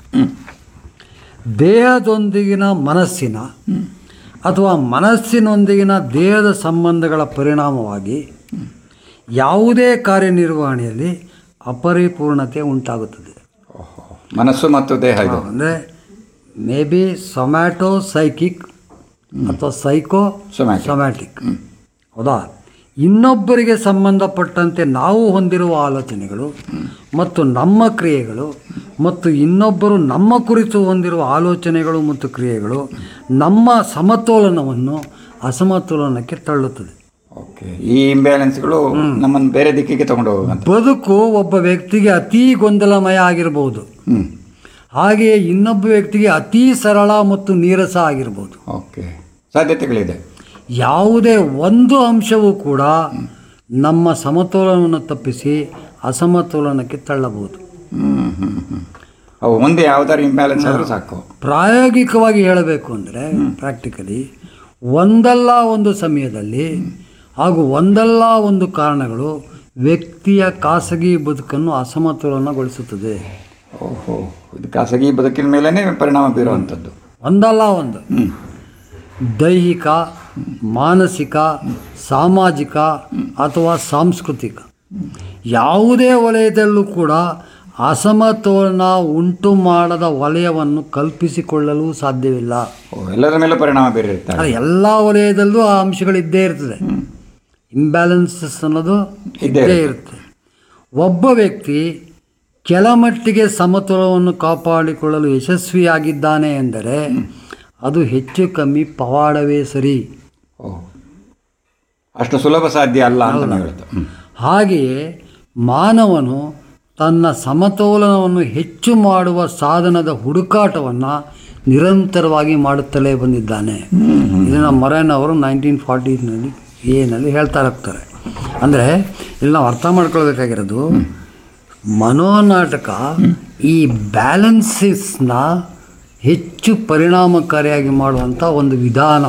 S10: ದೇಹದೊಂದಿಗಿನ ಮನಸ್ಸಿನ ಅಥವಾ ಮನಸ್ಸಿನೊಂದಿಗಿನ ದೇಹದ ಸಂಬಂಧಗಳ ಪರಿಣಾಮವಾಗಿ ಯಾವುದೇ ಕಾರ್ಯನಿರ್ವಹಣೆಯಲ್ಲಿ ಅಪರಿಪೂರ್ಣತೆ ಉಂಟಾಗುತ್ತದೆ
S9: ಮನಸ್ಸು ಮತ್ತು ದೇಹ ಇದು
S10: ಅಂದರೆ ಮೇ ಬಿ ಸೊಮ್ಯಾಟೊ ಸೈಕಿಕ್ ಅಥವಾ ಸೈಕೋ
S9: Somatic.
S10: ಸೊಮ್ಯಾಟಿಕ್ ಹೌದಾ ಇನ್ನೊಬ್ಬರಿಗೆ ಸಂಬಂಧಪಟ್ಟಂತೆ ನಾವು ಹೊಂದಿರುವ ಆಲೋಚನೆಗಳು ಮತ್ತು ನಮ್ಮ ಕ್ರಿಯೆಗಳು ಮತ್ತು ಇನ್ನೊಬ್ಬರು ನಮ್ಮ ಕುರಿತು ಹೊಂದಿರುವ ಆಲೋಚನೆಗಳು ಮತ್ತು ಕ್ರಿಯೆಗಳು ನಮ್ಮ ಸಮತೋಲನವನ್ನು ಅಸಮತೋಲನಕ್ಕೆ ತಳ್ಳುತ್ತದೆ
S9: ಓಕೆ ಈ ಇಂಬ್ಯಾಲೆನ್ಸ್ಗಳು ನಮ್ಮನ್ನು ಬೇರೆ ದಿಕ್ಕಿಗೆ ತಗೊಂಡು ಹೋಗುವಂತ
S10: ಬದುಕು ಒಬ್ಬ ವ್ಯಕ್ತಿಗೆ ಅತೀ ಗೊಂದಲಮಯ ಆಗಿರಬಹುದು
S9: ಹ್ಮ್
S10: ಹಾಗೆಯೇ ಇನ್ನೊಬ್ಬ ವ್ಯಕ್ತಿಗೆ ಅತೀ ಸರಳ ಮತ್ತು ನೀರಸ ಆಗಿರ್ಬೋದು
S9: ಓಕೆ ಸಾಧ್ಯತೆಗಳಿದೆ
S10: ಯಾವುದೇ ಒಂದು ಅಂಶವೂ ಕೂಡ ನಮ್ಮ ಸಮತೋಲನವನ್ನು ತಪ್ಪಿಸಿ ಅಸಮತೋಲನಕ್ಕೆ ತಳ್ಳಬಹುದು
S9: ಹ್ಮ್ ಹ್ಮ್ ಹ್ಮ್ ಅವು ಮುಂದೆ ಯಾವ್ದಾದ್ರು ಇಂಬ್ಯಾಲೆನ್ಸ್ ಆದ್ರೂ ಸಾಕು
S10: ಪ್ರಾಯೋಗಿಕವಾಗಿ ಹೇಳಬೇಕು ಅಂದರೆ ಪ್ರಾಕ್ಟಿಕಲಿ ಒಂದಲ್ಲ ಒಂದು ಸಮಯದಲ್ಲಿ ಹಾಗೂ ಒಂದಲ್ಲ ಒಂದು ಕಾರಣಗಳು ವ್ಯಕ್ತಿಯ ಖಾಸಗಿ ಬದುಕನ್ನು ಅಸಮತೋಲನಗೊಳಿಸುತ್ತದೆ
S9: ಓಹೋ ಇದು ಖಾಸಗಿ ಬದುಕಿನ ಮೇಲೇ ಪರಿಣಾಮ ಬೀರುವಂಥದ್ದು
S10: ಒಂದಲ್ಲ ಒಂದು ದೈಹಿಕ ಮಾನಸಿಕ ಸಾಮಾಜಿಕ ಅಥವಾ ಸಾಂಸ್ಕೃತಿಕ ಯಾವುದೇ ವಲಯದಲ್ಲೂ ಕೂಡ ಅಸಮತೋಲನ ಉಂಟು ಮಾಡದ ವಲಯವನ್ನು ಕಲ್ಪಿಸಿಕೊಳ್ಳಲು ಸಾಧ್ಯವಿಲ್ಲ
S9: ಓ ಎಲ್ಲರ ಮೇಲೂ ಪರಿಣಾಮ ಬೀರಿರ್ತಾರೆ
S10: ಆದರೆ ಎಲ್ಲ ವಲಯದಲ್ಲೂ ಆ ಅಂಶಗಳಿದ್ದೇ ಇರ್ತದೆ ಇಂಬ್ಯಾಲೆನ್ಸಸ್ ಅನ್ನೋದು ಇದ್ದೇ ಇರುತ್ತೆ ಒಬ್ಬ ವ್ಯಕ್ತಿ ಕೆಲಮಟ್ಟಿಗೆ ಸಮತೋಲನವನ್ನು ಕಾಪಾಡಿಕೊಳ್ಳಲು ಯಶಸ್ವಿಯಾಗಿದ್ದಾನೆ ಎಂದರೆ ಅದು ಹೆಚ್ಚು ಕಮ್ಮಿ ಪವಾಡವೇ ಸರಿ
S9: ಓ ಅಷ್ಟು ಸುಲಭ ಸಾಧ್ಯ ಅಲ್ಲ ಅಂತ ನಾವು ಹೇಳ್ತೇವೆ ಹ್ಮ್.
S10: ಹಾಗೆಯೇ ಮಾನವನು ತನ್ನ ಸಮತೋಲನವನ್ನು ಹೆಚ್ಚು ಮಾಡುವ ಸಾಧನದ ಹುಡುಕಾಟವನ್ನು ನಿರಂತರವಾಗಿ ಮಾಡುತ್ತಲೇ ಬಂದಿದ್ದಾನೆ ಇದನ್ನು ಮೊರೇನ್ ಅವರು ನೈನ್ಟೀನ್ ಫಾರ್ಟಿನಲ್ಲಿ ಏನಲ್ಲಿ ಹೇಳ್ತಾ ಇರ್ತಾರೆ ಅಂದರೆ ಇಲ್ಲಿ ನಾವು ಅರ್ಥ ಮಾಡ್ಕೊಳ್ಬೇಕಾಗಿರೋದು ಮನೋನಾಟಕ ಈ ಬ್ಯಾಲೆನ್ಸಸ್ನ ಹೆಚ್ಚು ಪರಿಣಾಮಕಾರಿಯಾಗಿ ಮಾಡುವಂಥ ಒಂದು ವಿಧಾನ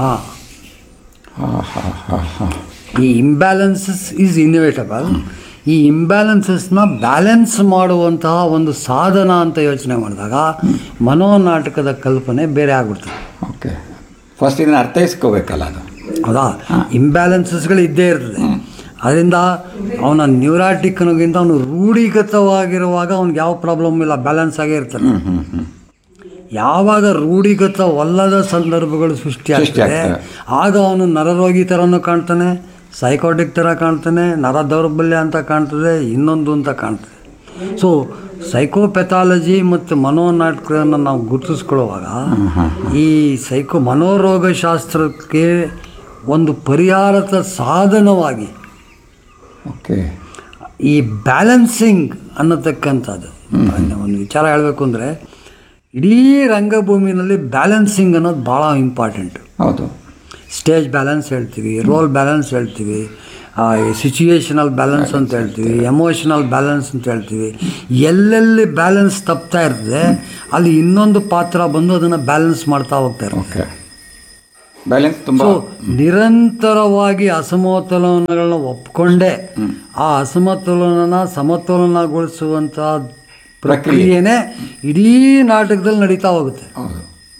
S10: ಈ ಇಂಬ್ಯಾಲೆನ್ಸಸ್ ಈಸ್ ಇನ್ವಿಟಬಲ್ ಈ ಇಂಬ್ಯಾಲೆನ್ಸಸ್ನ ಬ್ಯಾಲೆನ್ಸ್ ಮಾಡುವಂತಹ ಒಂದು ಸಾಧನ ಅಂತ ಯೋಚನೆ ಮಾಡಿದಾಗ ಮನೋನಾಟಕದ ಕಲ್ಪನೆ ಬೇರೆ ಆಗ್ಬಿಡ್ತದೆ
S9: ಓಕೆ ಫಸ್ಟ್ ಇದನ್ನ ಅರ್ಥೈಸ್ಕೋಬೇಕಲ್ಲ ಅದು
S10: ಹೌದಾ ಇಂಬ್ಯಾಲೆನ್ಸಸ್ಗಳು ಇದ್ದೇ ಇರ್ತದೆ ಅದರಿಂದ ಅವನ ನ್ಯೂರಾಟಿಕ್ನಗಿಂತ ಅವನು ರೂಢಿಗತವಾಗಿರುವಾಗ ಅವ್ನಿಗೆ ಯಾವ ಪ್ರಾಬ್ಲಮ್ ಇಲ್ಲ ಬ್ಯಾಲೆನ್ಸ್ ಆಗೇ ಇರ್ತಾನೆ ಯಾವಾಗ ರೂಢಿಗತವಲ್ಲದ ಸಂದರ್ಭಗಳು ಸೃಷ್ಟಿಯಾಗ್ತದೆ
S9: ಸೃಷ್ಟಿಯಾಗ್ತವೆ.
S10: ಆಗ ಅವನು ನರರೋಗಿ ಥರನೂ ಕಾಣ್ತಾನೆ ಸೈಕೋಟಿಕ್ ಥರ ಕಾಣ್ತಾನೆ ನರ ದೌರ್ಬಲ್ಯ ಅಂತ ಕಾಣ್ತದೆ ಇನ್ನೊಂದು ಅಂತ ಕಾಣ್ತದೆ ಸೊ ಸೈಕೋಪೆಥಾಲಜಿ ಮತ್ತು ಮನೋನಾಟಕವನ್ನು ನಾವು ಗುರುತಿಸ್ಕೊಳ್ಳುವಾಗ ಈ ಸೈಕೋ ಮನೋರೋಗ ಶಾಸ್ತ್ರಕ್ಕೆ ಒಂದು ಪರಿಹಾರದ ಸಾಧನವಾಗಿ
S9: ಓಕೆ
S10: ಈ ಬ್ಯಾಲೆನ್ಸಿಂಗ್ ಅನ್ನತಕ್ಕಂಥದ್ದು ಒಂದು ವಿಚಾರ ಹೇಳಬೇಕು ಅಂದರೆ ಇಡೀ ರಂಗಭೂಮಿನಲ್ಲಿ ಬ್ಯಾಲೆನ್ಸಿಂಗ್ ಅನ್ನೋದು ಭಾಳ ಇಂಪಾರ್ಟೆಂಟ್
S9: ಹೌದು
S10: ಸ್ಟೇಜ್ ಬ್ಯಾಲೆನ್ಸ್ ಹೇಳ್ತೀವಿ ರೋಲ್ ಬ್ಯಾಲೆನ್ಸ್ ಹೇಳ್ತೀವಿ ಸಿಚುಯೇಷನಲ್ ಬ್ಯಾಲೆನ್ಸ್ ಅಂತ ಹೇಳ್ತೀವಿ ಎಮೋಷನಲ್ ಬ್ಯಾಲೆನ್ಸ್ ಅಂತ ಹೇಳ್ತೀವಿ ಎಲ್ಲೆಲ್ಲಿ ಬ್ಯಾಲೆನ್ಸ್ ತಪ್ತಾ ಇರ್ತದೆ ಅಲ್ಲಿ ಇನ್ನೊಂದು ಪಾತ್ರ ಬಂದು ಅದನ್ನು ಬ್ಯಾಲೆನ್ಸ್ ಮಾಡ್ತಾ ಹೋಗ್ತಾ ಇರುತ್ತೆ
S9: ಓಕೆ ಬ್ಯಾಲೆನ್ಸ್ ತುಂಬ
S10: ಸೊ ನಿರಂತರವಾಗಿ ಅಸಮತೋಲನಗಳನ್ನ ಒಪ್ಕೊಂಡೇ ಆ ಅಸಮತೋಲನನ ಸಮತೋಲನಗೊಳಿಸುವಂಥ ಪ್ರಕ್ರಿಯೆನೇ ಇಡೀ ನಾಟಕದಲ್ಲಿ ನಡೀತಾ ಹೋಗುತ್ತೆ
S9: ಹೌದು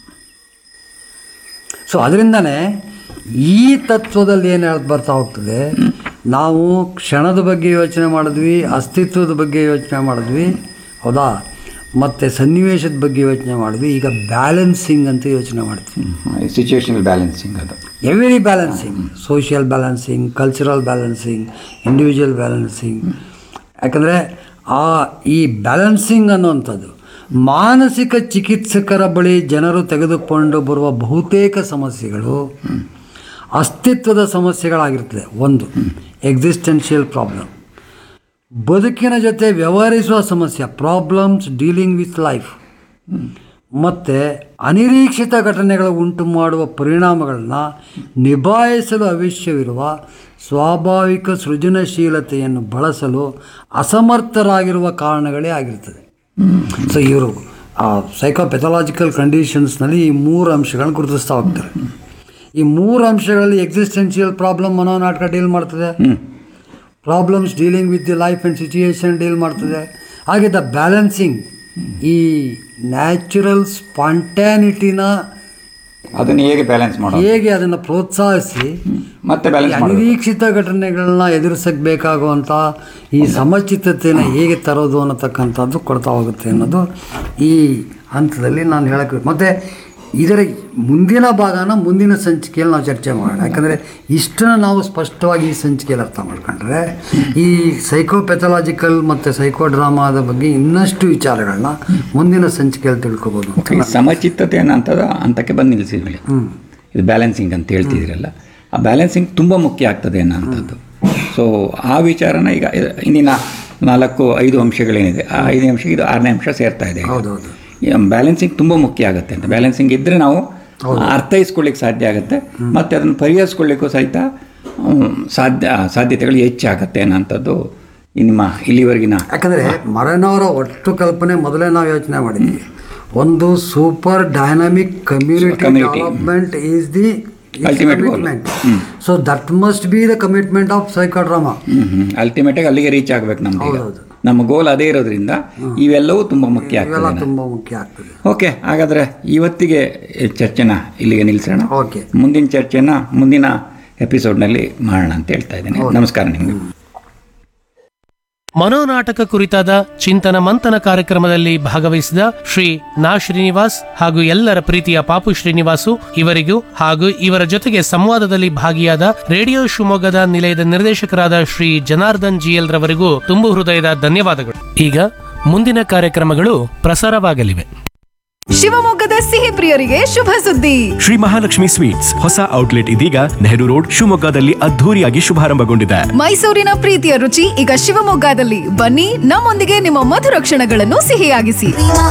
S10: ಸೊ ಅದರಿಂದನೇ ಈ ತತ್ವದಲ್ಲಿ ಏನು ಹೇಳಿ ಬರ್ತಾ ಹೋಗ್ತದೆ ನಾವು ಕ್ಷಣದ ಬಗ್ಗೆ ಯೋಚನೆ ಮಾಡಿದ್ವಿ ಅಸ್ತಿತ್ವದ ಬಗ್ಗೆ ಯೋಚನೆ ಮಾಡಿದ್ವಿ ಹೌದಾ ಮತ್ತು ಸನ್ನಿವೇಶದ ಬಗ್ಗೆ ಯೋಚನೆ ಮಾಡಿದ್ವಿ ಈಗ ಬ್ಯಾಲೆನ್ಸಿಂಗ್ ಅಂತ ಯೋಚನೆ ಮಾಡ್ತೀವಿ
S9: ಸಿಚುವೇಶನಲ್ ಬ್ಯಾಲೆನ್ಸಿಂಗ್ ಅದು
S10: every balancing social balancing cultural balancing individual balancing ಯಾಕಂದರೆ ಆ ಈ ಬ್ಯಾಲೆನ್ಸಿಂಗ್ ಅನ್ನುವಂಥದ್ದು ಮಾನಸಿಕ ಚಿಕಿತ್ಸಕರ ಬಳಿ ಜನರು ತೆಗೆದುಕೊಂಡು ಬರುವ ಬಹುತೇಕ ಸಮಸ್ಯೆಗಳು ಅಸ್ತಿತ್ವದ ಸಮಸ್ಯೆಗಳಾಗಿರ್ತದೆ ಒಂದು ಎಕ್ಸಿಸ್ಟೆನ್ಷಿಯಲ್ ಪ್ರಾಬ್ಲಮ್ ಬದುಕಿನ ಜೊತೆ ವ್ಯವಹರಿಸುವ ಸಮಸ್ಯೆ ಪ್ರಾಬ್ಲಮ್ಸ್ ಡೀಲಿಂಗ್ ವಿತ್ ಲೈಫ್ ಮತ್ತು ಅನಿರೀಕ್ಷಿತ ಘಟನೆಗಳು ಉಂಟು ಮಾಡುವ ಪರಿಣಾಮಗಳನ್ನು ನಿಭಾಯಿಸಲು ಅವಶ್ಯವಿರುವ ಸ್ವಾಭಾವಿಕ ಸೃಜನಶೀಲತೆಯನ್ನು ಬಳಸಲು ಅಸಮರ್ಥರಾಗಿರುವ ಕಾರಣಗಳೇ ಆಗಿರ್ತದೆ ಸೊ ಇವರು ಆ ಸೈಕೋಪೆಥಾಲಜಿಕಲ್ ಕಂಡೀಷನ್ಸ್ನಲ್ಲಿ ಈ ಮೂರು ಅಂಶಗಳನ್ನ ಗುರುತಿಸ್ತಾ ಹೋಗ್ತಾರೆ ಈ ಮೂರು ಅಂಶಗಳಲ್ಲಿ ಎಕ್ಸಿಸ್ಟೆನ್ಷಿಯಲ್ ಪ್ರಾಬ್ಲಮ್ ಮನೋನಾಟಕ ಡೀಲ್ ಮಾಡ್ತದೆ problems dealing with the life and situation deal ಮಾಡ್ತದೆ ಹಾಗೆ ದ ಬ್ಯಾಲೆನ್ಸಿಂಗ್ ಈ ನ್ಯಾಚುರಲ್ ಸ್ಪಾಂಟ್ಯಾನಿಟಿನ
S9: ಅದನ್ನು ಹೇಗೆ ಬ್ಯಾಲೆನ್ಸ್ ಮಾಡೋದು
S10: ಹೇಗೆ ಅದನ್ನು ಪ್ರೋತ್ಸಾಹಿಸಿ
S9: ಮತ್ತೆ
S10: ಈ
S9: ಬ್ಯಾಲೆನ್ಸ್ ಮಾಡೋದು
S10: ಅನಿರೀಕ್ಷಿತ ಘಟನೆಗಳನ್ನ ಎದುರಿಸಕ್ಕೆ ಬೇಕಾಗುವಂಥ ಈ ಸಮಚಿತ್ತತೆಯನ್ನು ಹೇಗೆ ತರೋದು ಅನ್ನತಕ್ಕಂಥದ್ದು ಕೊಡ್ತಾ ಹೋಗುತ್ತೆ ಅನ್ನೋದು ಈ ಹಂತದಲ್ಲಿ ನಾನು ಹೇಳಕ್ಕೆ ಮತ್ತು ಇದರ ಮುಂದಿನ ಭಾಗನ ಮುಂದಿನ ಸಂಚಿಕೆಯಲ್ಲಿ ನಾವು ಚರ್ಚೆ ಮಾಡೋಣ ಯಾಕಂದರೆ ಇಷ್ಟನ್ನು ನಾವು ಸ್ಪಷ್ಟವಾಗಿ ಈ ಸಂಚಿಕೆಯಲ್ಲಿ ಅರ್ಥ ಮಾಡ್ಕೊಂಡ್ರೆ ಈ ಸೈಕೋಪೆಥಲಾಜಿಕಲ್ ಮತ್ತು ಸೈಕೋ ಡ್ರಾಮಾದ ಬಗ್ಗೆ ಇನ್ನಷ್ಟು ವಿಚಾರಗಳನ್ನ ಮುಂದಿನ ಸಂಚಿಕೆಯಲ್ಲಿ ತಿಳ್ಕೊಬೋದು ಅಂತ
S9: ಈ ಸಮಚಿತ್ತತೆ ಅನ್ನೋಂಥದ್ದು ಹಂತಕ್ಕೆ ಬಂದು ನಿಲ್ಲಿಸಿದ್ವಿ ಇದು ಬ್ಯಾಲೆನ್ಸಿಂಗ್ ಅಂತ ಹೇಳ್ತಿದ್ದೀರಲ್ಲ ಆ ಬ್ಯಾಲೆನ್ಸಿಂಗ್ ತುಂಬ ಮುಖ್ಯ ಆಗ್ತದೆ ಅನ್ನೋಂಥದ್ದು ಸೊ ಆ ವಿಚಾರನ ಈಗ ಇಂದಿನ ನಾಲ್ಕು ಐದು ಅಂಶಗಳೇನಿದೆ ಆ ಐದು ಅಂಶ ಇದು ಆರನೇ ಅಂಶ ಸೇರ್ತಾ ಇದೆ
S10: ಹೌದೌದು
S9: ಬ್ಯಾಲೆನ್ಸಿಂಗ್ ತುಂಬ ಮುಖ್ಯ ಆಗುತ್ತೆ ಅಂತ ಬ್ಯಾಲೆನ್ಸಿಂಗ್ ಇದ್ದರೆ ನಾವು ಅರ್ಥೈಸ್ಕೊಳ್ಳಿಕ್ಕೆ ಸಾಧ್ಯ ಆಗುತ್ತೆ ಮತ್ತು ಅದನ್ನು ಪರಿಹರಿಸ್ಕೊಳ್ಳಿಕ್ಕೂ ಸಹಿತ ಹ್ಮ್, ಸಾಧ್ಯ ಸಾಧ್ಯತೆಗಳು ಹೆಚ್ಚಾಗತ್ತೆ ಅನ್ನೋಂಥದ್ದು ಈ ನಿಮ್ಮ ಇಲ್ಲಿವರೆಗಿನ
S10: ಯಾಕಂದರೆ ಮರನವರ ಒಟ್ಟು ಕಲ್ಪನೆ ಮೊದಲೇ ನಾವು ಯೋಚನೆ ಮಾಡಿದ್ವಿ ಒಂದು super dynamic community
S9: Community.
S10: Development is the
S9: Ultimate goal.
S10: Commitment so that must be the commitment of psychodrama
S9: ಅಲ್ಟಿಮೇಟಾಗಿ ಅಲ್ಲಿಗೆ ರೀಚ್ ಆಗ್ಬೇಕು ನಮ್ದು ಈಗ.
S10: ಹೌದೌದು.
S9: ನಮ್ಮ ಗೋಲ್ ಅದೇ ಇರೋದ್ರಿಂದ ಇವೆಲ್ಲವೂ ತುಂಬ ಮುಖ್ಯ
S10: ಇವೆಲ್ಲ
S9: ಆಗ್ತದೆ
S10: ತುಂಬ ಮುಖ್ಯ ಆಗ್ತದೆ
S9: ಓಕೆ ಹಾಗಾದರೆ ಇವತ್ತಿಗೆ ಚರ್ಚೆನ ಇಲ್ಲಿಗೆ ನಿಲ್ಲಿಸೋಣ
S10: ಓಕೆ
S9: ಮುಂದಿನ ಚರ್ಚೆನ ಮುಂದಿನ ಎಪಿಸೋಡ್ನಲ್ಲಿ ಮಾಡೋಣ ಅಂತ ಹೇಳ್ತಾ ಇದ್ದೇನೆ ನಮಸ್ಕಾರ ನಿಮಗೆ
S8: ಮನೋನಾಟಕ ಕುರಿತಾದ ಚಿಂತನ ಮಂಥನ ಕಾರ್ಯಕ್ರಮದಲ್ಲಿ ಭಾಗವಹಿಸಿದ ಶ್ರೀ ನಾ ಶ್ರೀನಿವಾಸ್ ಹಾಗೂ ಎಲ್ಲರ ಪ್ರೀತಿಯ ಪಾಪು ಶ್ರೀನಿವಾಸು ಇವರಿಗೂ ಹಾಗೂ ಇವರ ಜೊತೆಗೆ ಸಂವಾದದಲ್ಲಿ ಭಾಗಿಯಾದ ರೇಡಿಯೋ ಶಿವಮೊಗ್ಗದ ನಿಲಯದ ನಿರ್ದೇಶಕರಾದ ಶ್ರೀ ಜನಾರ್ದನ್ ಜಿಎಲ್ ರವರಿಗೂ ತುಂಬು ಹೃದಯದ ಧನ್ಯವಾದಗಳು ಈಗ ಮುಂದಿನ ಕಾರ್ಯಕ್ರಮಗಳು ಪ್ರಸಾರವಾಗಲಿವೆ
S2: ಶಿವಮೊಗ್ಗದ ಸಿಹಿ ಪ್ರಿಯರಿಗೆ ಶುಭ ಸುದ್ದಿ
S3: ಶ್ರೀ ಮಹಾಲಕ್ಷ್ಮಿ ಸ್ವೀಟ್ಸ್ ಹೊಸ ಔಟ್ಲೆಟ್ ಇದೀಗ ನೆಹರು ರೋಡ್ ಶಿವಮೊಗ್ಗದಲ್ಲಿ ಅದ್ಧೂರಿಯಾಗಿ ಶುಭಾರಂಭಗೊಂಡಿದೆ
S2: ಮೈಸೂರಿನ ಪ್ರೀತಿಯ ರುಚಿ ಈಗ ಶಿವಮೊಗ್ಗದಲ್ಲಿ ಬನ್ನಿ ನಮ್ಮೊಂದಿಗೆ ನಿಮ್ಮ ಮಧುರ ಕ್ಷಣಗಳನ್ನು ಸಿಹಿಯಾಗಿಸಿ
S4: ಶ್ರೀ